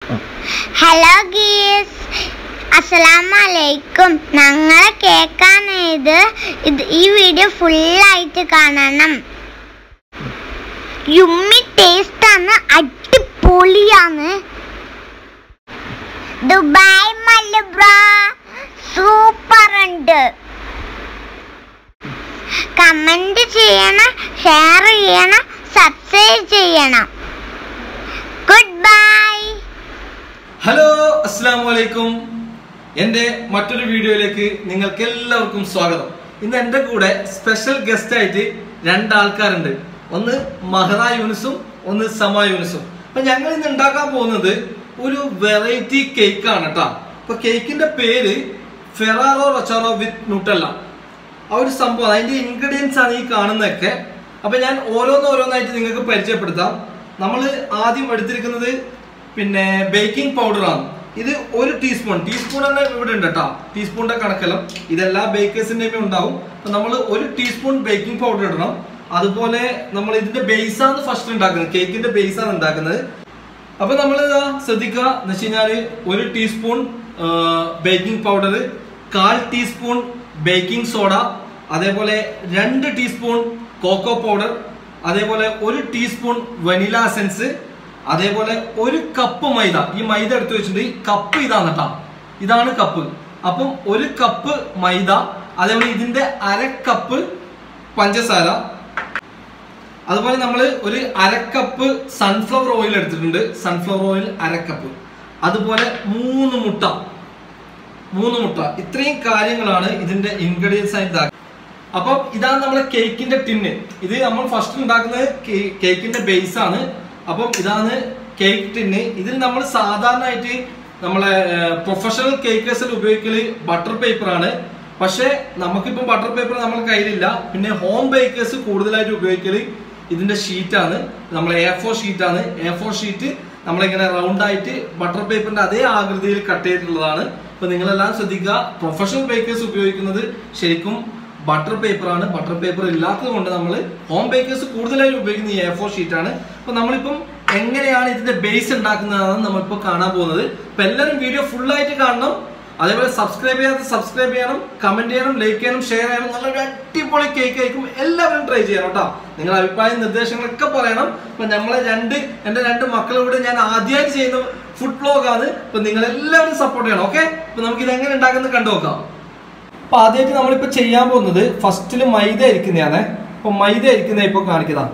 hello ഗീസ് അസ്സലാമലൈക്കും ഞങ്ങളെ കേക്കാണ് ഇത് ഇത് ഈ വീഡിയോ ഫുള്ളായിട്ട് കാണണം യുമ്മി ടേസ്റ്റ് ആണ് അടിപൊളിയാണ് ദുബായ് മലബ്ര സൂപ്പർ ഉണ്ട് കമന്റ് ചെയ്യണം ഷെയർ ചെയ്യണം സബ്സ്ക്രൈബ് ചെയ്യണം ഗുഡ് ബൈ ഹലോ അസ്സാം വലൈക്കും എൻ്റെ മറ്റൊരു വീഡിയോയിലേക്ക് നിങ്ങൾക്ക് എല്ലാവർക്കും സ്വാഗതം ഇന്ന് എൻ്റെ കൂടെ സ്പെഷ്യൽ ഗസ്റ്റ് ആയിട്ട് രണ്ടാൾക്കാരുണ്ട് ഒന്ന് മഹറ യൂനിസും ഒന്ന് സമ യൂനിസും അപ്പൊ ഞങ്ങൾ ഇന്ന് ഉണ്ടാക്കാൻ പോകുന്നത് ഒരു വെറൈറ്റി കേക്ക് ആണ് കേട്ടോ അപ്പൊ കേക്കിന്റെ പേര് ഫെറാറോ റൊച്ചാറോ വിത്ത് ന്യൂട്ടല്ല ആ ഒരു സംഭവം അതിന്റെ ഇൻഗ്രീഡിയൻസ് ആണ് ഈ കാണുന്നതൊക്കെ അപ്പൊ ഞാൻ ഓരോന്ന് ഓരോന്നായിട്ട് നിങ്ങൾക്ക് പരിചയപ്പെടുത്താം നമ്മൾ ആദ്യം എടുത്തിരിക്കുന്നത് പിന്നെ ബേക്കിംഗ് പൗഡർ ആണ് ഇത് ഒരു ടീസ്പൂൺ ടീസ്പൂൺ തന്നെ ഇവിടെ ഉണ്ട് കേട്ടോ ടീസ്പൂണിന്റെ കണക്കെല്ലാം ഇതെല്ലാ ബേക്കേഴ്സിന്റെയും ഉണ്ടാവും അപ്പൊ നമ്മൾ ഒരു ടീസ്പൂൺ ബേക്കിംഗ് പൗഡർ ഇടണം അതുപോലെ നമ്മൾ ഇതിന്റെ ബേസ് ആണ് ഫസ്റ്റ് ഉണ്ടാക്കുന്നത് കേക്കിന്റെ ബേസ് ആണ് ഉണ്ടാക്കുന്നത് അപ്പൊ നമ്മൾ ഇതാ ശ്രദ്ധിക്കുക എന്ന് വെച്ച് കഴിഞ്ഞാല് ഒരു ടീസ്പൂൺ ബേക്കിംഗ് പൗഡർ കാൽ ടീസ്പൂൺ ബേക്കിംഗ് സോഡ അതേപോലെ രണ്ട് ടീസ്പൂൺ കോക്കോ പൗഡർ അതേപോലെ ഒരു ടീസ്പൂൺ വനില എസൻസ് അതേപോലെ ഒരു കപ്പ് മൈദ ഈ മൈദ എടുത്തു വെച്ചിട്ടുണ്ട് ഈ കപ്പ് ഇതാണ് കേട്ടോ ഇതാണ് കപ്പ് അപ്പം ഒരു കപ്പ് മൈദ അതേപോലെ ഇതിന്റെ അര കപ്പ് പഞ്ചസാര അതുപോലെ നമ്മൾ ഒരു അരക്കപ്പ് സൺഫ്ലവർ ഓയിൽ എടുത്തിട്ടുണ്ട് സൺഫ്ലവർ ഓയിൽ അരക്കപ്പ് അതുപോലെ മൂന്ന് മുട്ട മൂന്ന് മുട്ട ഇത്രയും കാര്യങ്ങളാണ് ഇതിന്റെ ഇൻഗ്രീഡിയൻസ് ആയിട്ട് ഇതാക്കുക അപ്പം ഇതാണ് നമ്മളെ കേക്കിന്റെ ടിന്ന് ഇത് നമ്മൾ ഫസ്റ്റ് ഉണ്ടാക്കുന്നത് കേ- കേക്കിന്റെ ബേസ് ആണ് അപ്പം ഇതാണ് കേക്ക് ടിന്ന് ഇതിൽ നമ്മൾ സാധാരണയായിട്ട് നമ്മളെ പ്രൊഫഷണൽ കേക്കേഴ്സിൽ ഉപയോഗിക്കല് ബട്ടർ പേപ്പർ ആണ് പക്ഷേ നമുക്കിപ്പം ബട്ടർ പേപ്പർ നമ്മുടെ കയ്യിലില്ല പിന്നെ ഹോം ബേക്കേഴ്സ് കൂടുതലായിട്ട് ഉപയോഗിക്കല് ഇതിന്റെ ഷീറ്റാണ് നമ്മൾ എ ഫോർ ഷീറ്റാണ് എ ഫോർ ഷീറ്റ് നമ്മളിങ്ങനെ റൗണ്ട് ആയിട്ട് ബട്ടർ പേപ്പറിന്റെ അതേ ആകൃതിയിൽ കട്ട് ചെയ്തിട്ടുള്ളതാണ് അപ്പൊ നിങ്ങളെല്ലാം ശ്രദ്ധിക്കുക പ്രൊഫഷണൽ ബേക്കേഴ്സ് ഉപയോഗിക്കുന്നത് ശരിക്കും ബട്ടർ പേപ്പർ ആണ് ബട്ടർ പേപ്പർ ഇല്ലാത്തത് കൊണ്ട് നമ്മൾ ഹോം ബേക്കേഴ്സ് കൂടുതലായി ഉപയോഗിക്കുന്ന ഈ എ ഫോർ ഷീറ്റ് ആണ് അപ്പൊ നമ്മളിപ്പം എങ്ങനെയാണ് ഇതിന്റെ ബേസ് ഉണ്ടാക്കുന്നതാണ് നമ്മളിപ്പോൾ കാണാൻ പോകുന്നത് അപ്പൊ എല്ലാവരും വീഡിയോ ഫുൾ ആയിട്ട് കാണണം അതേപോലെ സബ്സ്ക്രൈബ് ചെയ്യാതെ സബ്സ്ക്രൈബ് ചെയ്യണം കമന്റ് ചെയ്യണം ലൈക്ക് ചെയ്യണം ഷെയർ ചെയ്യണം നല്ലൊരു അടിപൊളി കേക്ക് ആയിരിക്കും എല്ലാവരും ട്രൈ ചെയ്യണം കേട്ടോ നിങ്ങളുടെ അഭിപ്രായ നിർദ്ദേശങ്ങളൊക്കെ പറയണം ഇപ്പൊ നമ്മളെ രണ്ട് എന്റെ രണ്ട് മക്കളോട് ഞാൻ ആദ്യമായിട്ട് ചെയ്യുന്ന ഫുഡ് ബ്ലോഗ് ആണ് ഇപ്പൊ നിങ്ങൾ എല്ലാവരും സപ്പോർട്ട് ചെയ്യണം ഓക്കെ ഇപ്പൊ നമുക്ക് ഇത് എങ്ങനെ ഉണ്ടാക്കുന്നത് കണ്ടു നോക്കാം അപ്പൊ ആദ്യമായിട്ട് നമ്മളിപ്പോ ചെയ്യാൻ പോകുന്നത് ഫസ്റ്റില് മൈദ അരിക്കുന്നതാണ് അപ്പൊ മൈദ അരിക്കുന്ന ഇപ്പൊ കാണിക്കുന്നതാണ്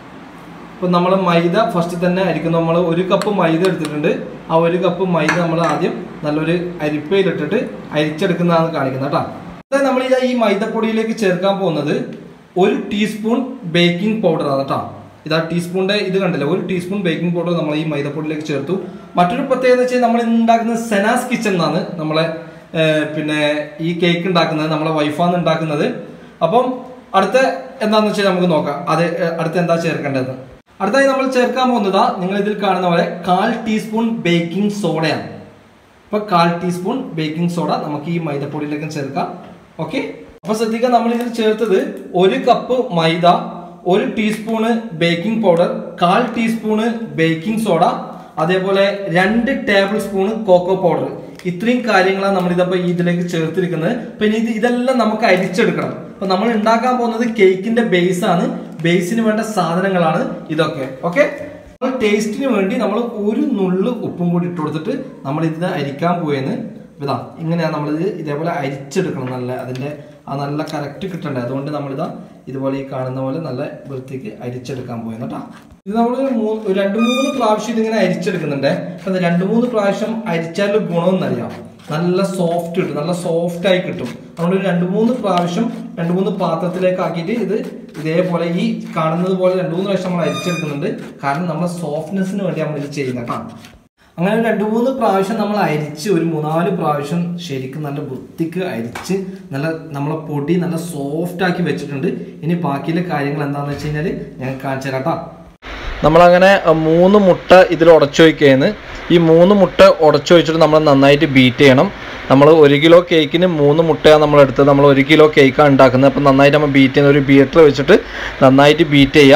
ഇപ്പൊ നമ്മൾ മൈദ ഫസ്റ്റ് തന്നെ അരിക്കുന്ന നമ്മൾ ഒരു കപ്പ് മൈദ എടുത്തിട്ടുണ്ട് ആ ഒരു കപ്പ് മൈദ നമ്മൾ ആദ്യം നല്ലൊരു അരിപ്പയിലിട്ടിട്ട് അരിച്ചെടുക്കുന്നതാണ് കാണിക്കുന്നത് കേട്ടോ നമ്മൾ ഇതാ ഈ മൈദപ്പൊടിയിലേക്ക് ചേർക്കാൻ പോകുന്നത് ഒരു ടീസ്പൂൺ ബേക്കിംഗ് പൗഡർ ആണ് കേട്ടോ ഇതാ ടീസ്പൂണിന്റെ ഇത് കണ്ടില്ല ഒരു ടീസ്പൂൺ ബേക്കിംഗ് പൗഡർ നമ്മൾ ഈ മൈദപ്പൊടിയിലേക്ക് ചേർത്തു മറ്റൊരു പ്രത്യേകത എന്ന് വെച്ചാൽ നമ്മൾ ഉണ്ടാക്കുന്നത് സെനാസ് കിച്ചൺ എന്നാണ് നമ്മളെ ഏർ, പിന്നെ ഈ കേക്ക് ഉണ്ടാക്കുന്നത് നമ്മളെ വൈഫാണ് ഉണ്ടാക്കുന്നത് അപ്പം അടുത്ത എന്താന്ന് വെച്ചാൽ നമുക്ക് നോക്കാം അത് ഏർ, അടുത്ത എന്താ ചേർക്കേണ്ടത് അടുത്തായി നമ്മൾ ചേർക്കാൻ പോകുന്നതാ നിങ്ങൾ ഇതിൽ കാണുന്ന പോലെ കാൽ ടീസ്പൂൺ ബേക്കിംഗ് സോഡയാണ് അപ്പൊ കാൽ ടീസ്പൂൺ ബേക്കിംഗ് സോഡ നമുക്ക് ഈ മൈദപ്പൊടിയിലേക്ക് ചേർക്കാം ഓക്കെ അപ്പൊ ശ്രദ്ധിക്കുക നമ്മൾ ഇതിൽ ചേർത്തത് ഒരു കപ്പ് മൈദ ഒരു ടീസ്പൂണ് ബേക്കിംഗ് പൗഡർ കാൽ ടീസ്പൂണ് ബേക്കിംഗ് സോഡ അതേപോലെ രണ്ട് ടേബിൾ സ്പൂണ് കോക്കോ പൗഡർ ഇത്രയും കാര്യങ്ങളാണ് നമ്മൾ ഇതപ്പോ ഇതിലേക്ക് ചേർത്തിരിക്കുന്നത് പിന്നെ ഇത് ഇതെല്ലാം നമുക്ക് അരിച്ചെടുക്കണം അപ്പൊ നമ്മൾ ഉണ്ടാക്കാൻ പോകുന്നത് കേക്കിന്റെ ബേസ് ആണ് ബേസിന് വേണ്ട സാധനങ്ങളാണ് ഇതൊക്കെ ഓക്കെ നമ്മൾ ടേസ്റ്റിന് വേണ്ടി നമ്മൾ ഒരു നുള്ളു ഉപ്പും കൂടി ഇട്ട് കൊടുത്തിട്ട് നമ്മൾ ഇത് അരിക്കാൻ പോയെന്ന് ഇതാ ഇങ്ങനെയാണ് നമ്മളിത് ഇതേപോലെ അരിച്ചെടുക്കണം നല്ല അതിന്റെ ആ നല്ല കറക്റ്റ് കിട്ടണ്ടേ അതുകൊണ്ട് നമ്മളിതാ ഇതുപോലെ ഈ കാണുന്ന പോലെ നല്ല വൃത്തിക്ക് അരിച്ചെടുക്കാൻ പോയെന്ന് കേട്ടോ ഇത് നമ്മൾ മൂന്ന് രണ്ട് മൂന്ന് പ്രാവശ്യം ഇതിങ്ങനെ അരിച്ചെടുക്കുന്നുണ്ട് അപ്പൊ ഇത് രണ്ട് മൂന്ന് പ്രാവശ്യം അരിച്ചാൽ ഗുണമെന്നറിയാം നല്ല സോഫ്റ്റ് കിട്ടും നല്ല സോഫ്റ്റ് ആയി കിട്ടും നമ്മൾ ഒരു രണ്ട് മൂന്ന് പ്രാവശ്യം രണ്ട് മൂന്ന് പാത്രത്തിലേക്ക് ആക്കിയിട്ട് ഇത് ഇതേപോലെ ഈ കാണുന്നത് പോലെ രണ്ട് മൂന്ന് പ്രാവശ്യം നമ്മൾ അരിച്ചെടുക്കുന്നുണ്ട് കാരണം നമ്മുടെ സോഫ്റ്റ്നെസ്സിന് വേണ്ടി നമ്മൾ ഇത് ചെയ്യുന്നത് കേട്ടോ അങ്ങനെ രണ്ട് മൂന്ന് പ്രാവശ്യം നമ്മൾ അരിച്ച് ഒരു മൂന്നാല് പ്രാവശ്യം ശരിക്കും നല്ല വൃത്തിക്ക് അരിച്ച് നല്ല നമ്മളെ പൊടി നല്ല സോഫ്റ്റ് ആക്കി വെച്ചിട്ടുണ്ട് ഇനി ബാക്കിയിലെ കാര്യങ്ങൾ എന്താണെന്ന് വെച്ച് കഴിഞ്ഞാൽ ഞാൻ കാണിച്ചു തരാം കേട്ടോ നമ്മളങ്ങനെ മൂന്ന് മുട്ട ഇതിൽ ഉടച്ചു വയ്ക്കുകയെന്ന് ഈ മൂന്ന് മുട്ട ഉടച്ചു വെച്ചിട്ട് നമ്മൾ നന്നായിട്ട് ബീറ്റ് ചെയ്യണം നമ്മൾ ഒരു കിലോ കേക്കിന് മൂന്ന് മുട്ടയാണ് നമ്മൾ എടുത്തത് നമ്മൾ ഒരു കിലോ കേക്കാണ് ഉണ്ടാക്കുന്നത് അപ്പോൾ നന്നായിട്ട് നമ്മൾ ബീറ്റ് ചെയ്യുന്ന ഒരു ബീറ്റർ വെച്ചിട്ട് നന്നായിട്ട് ബീറ്റ് ചെയ്യുക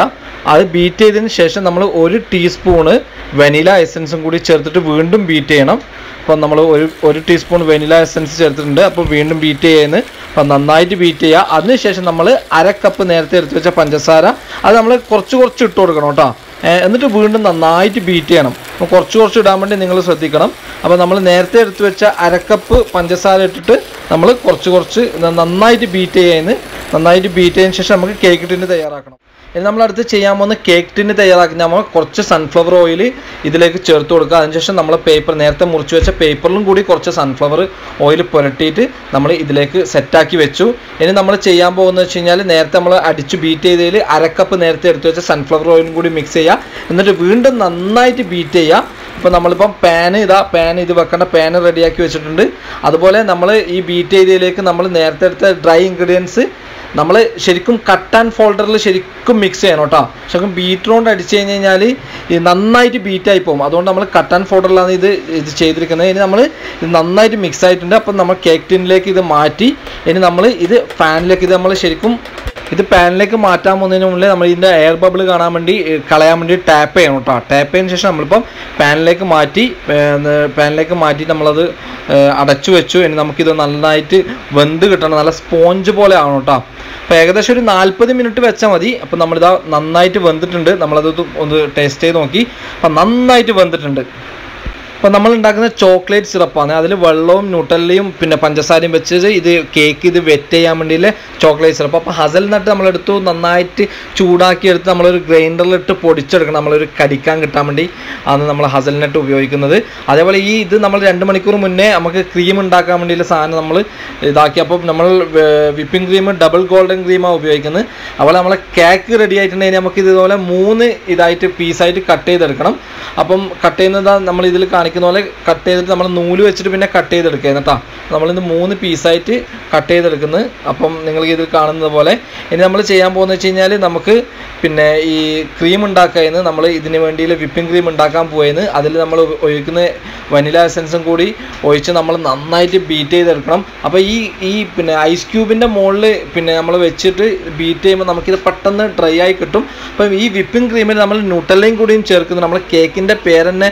അത് ബീറ്റ് ചെയ്തതിന് ശേഷം നമ്മൾ ഒരു ടീസ്പൂണ് വെനില എസൻസും കൂടി ചേർത്തിട്ട് വീണ്ടും ബീറ്റ് ചെയ്യണം അപ്പം നമ്മൾ ഒരു ഒരു ടീസ്പൂൺ വെനില എസൻസ് ചേർത്തിട്ടുണ്ട് അപ്പോൾ വീണ്ടും ബീറ്റ് ചെയ്യുന്നത് അപ്പം നന്നായിട്ട് ബീറ്റ് ചെയ്യുക അതിനുശേഷം നമ്മൾ അര കപ്പ് നേരത്തെ എടുത്ത് വെച്ച പഞ്ചസാര അത് നമ്മൾ കുറച്ച് കുറച്ച് ഇട്ട് കൊടുക്കണം കേട്ടോ ഏഹ് എന്നിട്ട് വീണ്ടും നന്നായിട്ട് ബീറ്റ് ചെയ്യണം അപ്പോൾ കുറച്ച് കുറച്ച് ഇടാൻ വേണ്ടി നിങ്ങൾ ശ്രദ്ധിക്കണം അപ്പോൾ നമ്മൾ നേരത്തെ എടുത്ത് വെച്ച അരക്കപ്പ് പഞ്ചസാര ഇട്ടിട്ട് നമ്മൾ കുറച്ച് കുറച്ച് ന- നന്നായിട്ട് ബീറ്റ് ചെയ്യുന്നത് നന്നായിട്ട് ബീറ്റ് ചെയ്തതിന് ശേഷം നമുക്ക് കേക്ക് ടിന് തയ്യാറാക്കണം ഇനി നമ്മൾ അടുത്ത് ചെയ്യാൻ പോകുന്ന കേക്ക് ടിന് തയ്യാറാക്കി നമ്മൾ കുറച്ച് സൺഫ്ലവർ ഓയിൽ ഇതിലേക്ക് ചേർത്ത് കൊടുക്കുക അതിനുശേഷം നമ്മൾ പേപ്പർ നേരത്തെ മുറിച്ച് വെച്ച പേപ്പറിലും കൂടി കുറച്ച് സൺഫ്ലവർ ഓയിൽ പുരട്ടിയിട്ട് നമ്മൾ ഇതിലേക്ക് സെറ്റാക്കി വെച്ചു ഇനി നമ്മൾ ചെയ്യാൻ പോകുന്നത് വെച്ച് കഴിഞ്ഞാൽ നേരത്തെ നമ്മൾ അടിച്ച് ബീറ്റ് ചെയ്തതിൽ അരക്കപ്പ് നേരത്തെ എടുത്ത് വെച്ച സൺഫ്ലവർ ഓയിലും കൂടി മിക്സ് ചെയ്യുക എന്നിട്ട് വീണ്ടും നന്നായിട്ട് ബീറ്റ് ചെയ്യുക ഇപ്പോൾ നമ്മളിപ്പം പാൻ ഇതാ പാൻ ഇത് വെക്കേണ്ട പാൻ റെഡിയാക്കി വെച്ചിട്ടുണ്ട് അതുപോലെ നമ്മൾ ഈ ബീറ്റ് ചെയ്തതിലേക്ക് നമ്മൾ നേരത്തെ എടുത്ത ഡ്രൈ ഇൻഗ്രീഡിയൻസ് നമ്മൾ ശരിക്കും കട്ട് ആൻഡ് ഫോൾഡറിൽ ശരിക്കും മിക്സ് ചെയ്യണം കേട്ടോ ശരിക്കും ബീറ്റർ കൊണ്ട് അടിച്ചു കഴിഞ്ഞ് കഴിഞ്ഞാൽ ഈ നന്നായിട്ട് ബീറ്റായി പോകും അതുകൊണ്ട് നമ്മൾ കട്ട് ആൻഡ് ഫോൾഡറിലാണ് ഇത് ഇത് ചെയ്തിരിക്കുന്നത് ഇനി നമ്മൾ ഇത് നന്നായിട്ട് മിക്സ് ആയിട്ടുണ്ട് അപ്പം നമ്മൾ കേക്ക് ടിന്നിലേക്ക് ഇത് മാറ്റി ഇനി നമ്മൾ ഇത് ഫാനിലേക്ക് ഇത് നമ്മൾ ശരിക്കും ഇത് പാനിലേക്ക് മാറ്റാൻ പോകുന്നതിന് മുന്നേ നമ്മൾ ഇതിൻ്റെ എയർ ബബിൾ കാണാൻ വേണ്ടി ഏർ, കളയാൻ വേണ്ടി ടാപ്പ് ചെയ്യണം കേട്ടോ ടാപ്പ് ചെയ്തതിന് ശേഷം നമ്മളിപ്പം പാനിലേക്ക് മാറ്റി പാനിലേക്ക് മാറ്റി നമ്മളത് ഏർ, അടച്ചു വെച്ചു ഇനി നമുക്കിത് നന്നായിട്ട് വെന്ത് കിട്ടണം നല്ല സ്പോഞ്ച് പോലെ ആവണം കേട്ടോ അപ്പോൾ ഏകദേശം ഒരു നാൽപ്പത് മിനിറ്റ് വെച്ചാൽ മതി അപ്പോൾ നമ്മളിതാ നന്നായിട്ട് വെന്തിട്ടുണ്ട് നമ്മളത് ഒന്ന് ടേസ്റ്റ് ചെയ്ത് നോക്കി അപ്പം നന്നായിട്ട് വെന്തിട്ടുണ്ട് അപ്പോൾ നമ്മൾ ഉണ്ടാക്കുന്ന ചോക്ലേറ്റ് സിറപ്പാണ് അതിൽ വെള്ളവും ന്യൂട്ടല്ലയും പിന്നെ പഞ്ചസാരയും വെച്ച് ഇത് കേക്ക് ഇത് വെറ്റ് ചെയ്യാൻ വേണ്ടിയില്ലേ ചോക്ലേറ്റ് സിറപ്പ് അപ്പോൾ ഹസൽ നട്ട് നമ്മളെടുത്തു നന്നായിട്ട് ചൂടാക്കി എടുത്ത് നമ്മളൊരു ഗ്രൈൻഡറിലിട്ട് പൊടിച്ചെടുക്കണം നമ്മളൊരു കടിക്കാൻ കിട്ടാൻ വേണ്ടി ആണ് നമ്മൾ ഹസൽ നട്ട് ഉപയോഗിക്കുന്നത് അതേപോലെ ഈ ഇത് നമ്മൾ രണ്ട് മണിക്കൂർ മുന്നേ നമുക്ക് ക്രീം ഉണ്ടാക്കാൻ വേണ്ടിയുള്ള സാധനം നമ്മൾ ഇതാക്കി അപ്പോൾ നമ്മൾ വിപ്പിംഗ് ക്രീം ഡബിൾ ഗോൾഡൻ ക്രീമാണ് ഉപയോഗിക്കുന്നത് അതുപോലെ നമ്മളെ കേക്ക് റെഡി ആയിട്ടുണ്ടെങ്കിൽ നമുക്ക് ഇതുപോലെ മൂന്ന് ഇതായിട്ട് പീസായിട്ട് കട്ട് ചെയ്തെടുക്കണം അപ്പം കട്ട് ചെയ്യുന്നത് നമ്മൾ ഇതിൽ കാണിക്കുന്ന പോലെ കട്ട് ചെയ്തിട്ട് നമ്മൾ നൂല് വെച്ചിട്ട് പിന്നെ കട്ട് ചെയ്തെടുക്കുക കേട്ടോ നമ്മളിത് മൂന്ന് പീസായിട്ട് കട്ട് ചെയ്തെടുക്കുന്നത് അപ്പം നിങ്ങൾ ഇതിൽ കാണുന്നത് പോലെ ഇനി നമ്മൾ ചെയ്യാൻ പോകുന്നത് വെച്ച് കഴിഞ്ഞാൽ നമുക്ക് പിന്നെ ഈ ക്രീം ഉണ്ടാക്കുകയെന്ന് നമ്മൾ ഇതിന് വേണ്ടിയിൽ വിപ്പിംഗ് ക്രീം ഉണ്ടാക്കാൻ പോയെന്ന് അതിൽ നമ്മൾ ഒഴിക്കുന്ന വനില എസൻസും കൂടി ഒഴിച്ച് നമ്മൾ നന്നായിട്ട് ബീറ്റ് ചെയ്തെടുക്കണം അപ്പോൾ ഈ ഈ പിന്നെ ഐസ് ക്യൂബിൻ്റെ മുകളിൽ പിന്നെ നമ്മൾ വെച്ചിട്ട് ബീറ്റ് ചെയ്യുമ്പോൾ നമുക്കിത് പെട്ടെന്ന് ഡ്രൈ ആയി കിട്ടും അപ്പം ഈ വിപ്പിംഗ് ക്രീമിൽ നമ്മൾ ന്യൂട്ടല്ലയും കൂടിയും ചേർക്കുന്നു നമ്മൾ കേക്കിൻ്റെ പേര് തന്നെ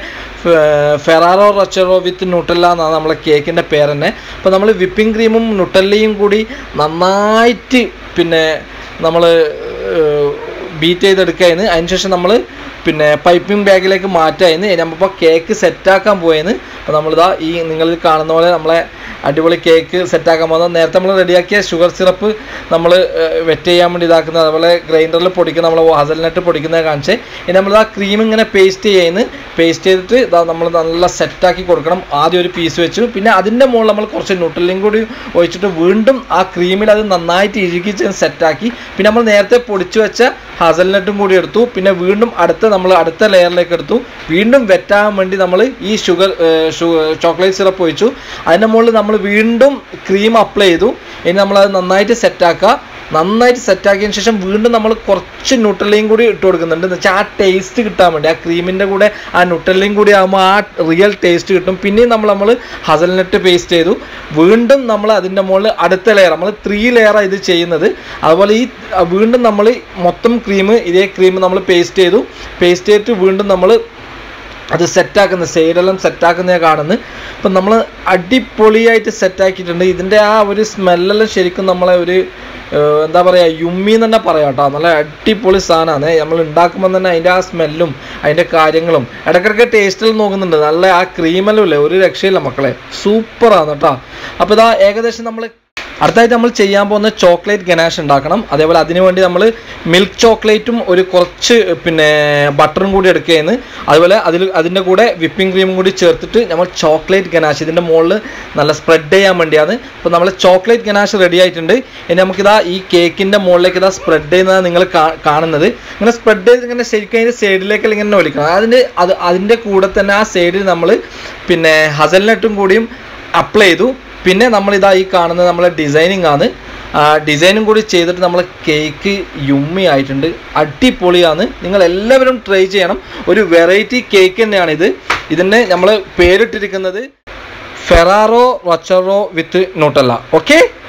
ഫെറാറോ റച്ചറോ വിത്ത് ന്യൂട്ടല്ല എന്നാണ് നമ്മളെ കേക്കിൻ്റെ പേര് തന്നെ അപ്പോൾ നമ്മൾ വിപ്പിംഗ് ക്രീമും ന്യൂട്ടല്ലയും കൂടി നന്നായിട്ട് പിന്നെ നമ്മൾ ബീറ്റ് ചെയ്തെടുക്കുകയെന്ന് അതിനുശേഷം നമ്മൾ പിന്നെ പൈപ്പിംഗ് ബാഗിലേക്ക് മാറ്റായിരുന്നു നമ്മളിപ്പോൾ കേക്ക് സെറ്റാക്കാൻ പോയെന്ന് അപ്പോൾ നമ്മളിതാ ഈ നിങ്ങൾ കാണുന്ന പോലെ നമ്മളെ അടിപൊളി കേക്ക് സെറ്റാക്കാൻ പോകുന്നത് നേരത്തെ നമ്മൾ റെഡിയാക്കിയ ഷുഗർ സിറപ്പ് നമ്മൾ വെറ്റ് ചെയ്യാൻ വേണ്ടി ഇതാക്കുന്നത് അതുപോലെ ഗ്രൈൻഡറിൽ പൊടിക്കുന്ന നമ്മൾ ഹസൽനട്ട് പൊടിക്കുന്നത് കാണിച്ചേ ഇനി നമ്മൾ ആ ക്രീം ഇങ്ങനെ പേസ്റ്റ് ചെയ്യുന്നു പേസ്റ്റ് ചെയ്തിട്ട് ഇതാ നമ്മൾ നല്ല സെറ്റാക്കി കൊടുക്കണം ആദ്യം ഒരു പീസ് വെച്ചു പിന്നെ അതിൻ്റെ മുകളിൽ നമ്മൾ കുറച്ച് ന്യൂട്രലിയും കൂടി ഒഴിച്ചിട്ട് വീണ്ടും ആ ക്രീമിൽ അത് നന്നായിട്ട് ഇഴുകി സെറ്റാക്കി പിന്നെ നമ്മൾ നേരത്തെ പൊടിച്ചു വെച്ച ഹസൽനട്ടും കൂടി എടുത്തു പിന്നെ വീണ്ടും അടുത്ത നമ്മൾ അടുത്ത ലെയറിലേക്ക് എടുത്തു വീണ്ടും വെറ്റാൻ വേണ്ടി നമ്മൾ ഈ ഷുഗർ ചോക്ലേറ്റ് സിറപ്പ് ഒഴിച്ചു അതിൻ്റെ മുകളിൽ നമ്മൾ വീണ്ടും ക്രീം അപ്ലൈ ചെയ്തു ഇനി നമ്മളത് നന്നായിട്ട് സെറ്റാക്കുക നന്നായിട്ട് സെറ്റാക്കിയതിന് ശേഷം വീണ്ടും നമ്മൾ കുറച്ച് ന്യൂട്രലയും കൂടി ഇട്ട് കൊടുക്കുന്നുണ്ട് എന്ന് വെച്ചാൽ ആ ടേസ്റ്റ് കിട്ടാൻ വേണ്ടി ആ ക്രീമിൻ്റെ കൂടെ ആ ന്യൂട്രലയും കൂടി ആകുമ്പോൾ ആ റിയൽ ടേസ്റ്റ് കിട്ടും പിന്നെയും നമ്മൾ നമ്മൾ ഹസൽനട്ട് പേസ്റ്റ് ചെയ്തു വീണ്ടും നമ്മൾ അതിൻ്റെ മുകളിൽ അടുത്ത ലെയർ നമ്മൾ ത്രീ ലെയറാണ് ഇത് ചെയ്യുന്നത് അതുപോലെ ഈ അഹ് വീണ്ടും നമ്മൾ മൊത്തം ക്രീം ഇതേ ക്രീം നമ്മൾ പേസ്റ്റ് ചെയ്തു പേസ്റ്റ് ചെയ്തിട്ട് വീണ്ടും നമ്മൾ അത് സെറ്റാക്കുന്ന സൈഡെല്ലാം സെറ്റാക്കുന്ന കാണുന്നു അപ്പം നമ്മൾ അടിപൊളിയായിട്ട് സെറ്റാക്കിയിട്ടുണ്ട് ഇതിൻ്റെ ആ ഒരു സ്മെല്ലെല്ലാം ശരിക്കും നമ്മളെ ഒരു ഏഹ്, എന്താ പറയുക യുമ്മി എന്ന് തന്നെ പറയാം കേട്ടോ നല്ല അടിപൊളി സാധനമാണ് നമ്മൾ ഉണ്ടാക്കുമ്പോൾ തന്നെ അതിൻ്റെ ആ സ്മെല്ലും അതിൻ്റെ കാര്യങ്ങളും ഇടയ്ക്കിടയ്ക്ക് ടേസ്റ്റിൽ നോക്കുന്നുണ്ട് നല്ല ആ ക്രീമെല്ലാം ഇല്ലേ ഒരു രക്ഷയില്ല മക്കളെ സൂപ്പറാണ് കേട്ടോ അപ്പോൾ ഇതാ ഏകദേശം നമ്മൾ അടുത്തായിട്ട് നമ്മൾ ചെയ്യാൻ പോകുന്ന ചോക്ലേറ്റ് ഗനാഷ് ഉണ്ടാക്കണം അതേപോലെ അതിനു വേണ്ടി നമ്മൾ മിൽക്ക് ചോക്ലേറ്റും ഒരു കുറച്ച് പിന്നെ ബട്ടറും കൂടി എടുക്കുകയെന്ന് അതുപോലെ അതിൽ അതിൻ്റെ കൂടെ വിപ്പിംഗ് ക്രീമും കൂടി ചേർത്തിട്ട് നമ്മൾ ചോക്ലേറ്റ് ഗനാഷ് ഇതിൻ്റെ മുകളിൽ നല്ല സ്പ്രെഡ് ചെയ്യാൻ വേണ്ടിയാണ് അപ്പോൾ നമ്മൾ ചോക്ലേറ്റ് ഗനാഷ് റെഡി ആയിട്ടുണ്ട് ഇനി നമുക്കിതാ ഈ കേക്കിൻ്റെ മുകളിലേക്ക് ഇതാ സ്പ്രെഡ് ചെയ്യുന്നത് നിങ്ങൾ കാ- കാണുന്നത് ഇങ്ങനെ സ്പ്രെഡ് ചെയ്ത് ഇങ്ങനെ ശരിക്കും അതിൻ്റെ സൈഡിലേക്ക് ഇങ്ങനെ ഒലിക്കണം അതിൻ്റെ അത് അതിൻ്റെ കൂടെ തന്നെ ആ സൈഡിൽ നമ്മൾ പിന്നെ ഹസൽനട്ടും കൂടിയും അപ്ലൈ ചെയ്തു പിന്നെ നമ്മളിതാ ഈ കാണുന്നത് നമ്മളെ ഡിസൈനിങ് ആണ് ഡിസൈനും കൂടി ചെയ്തിട്ട് നമ്മൾ കേക്ക് യുമ്മി ആയിട്ടുണ്ട് അടിപൊളിയാണ് നിങ്ങൾ എല്ലാവരും ട്രൈ ചെയ്യണം ഒരു വെറൈറ്റി കേക്ക് തന്നെയാണ് ഇത് ഇതിന് നമ്മൾ പേരിട്ടിരിക്കുന്നത് Ferrero Rocher with Nutella okay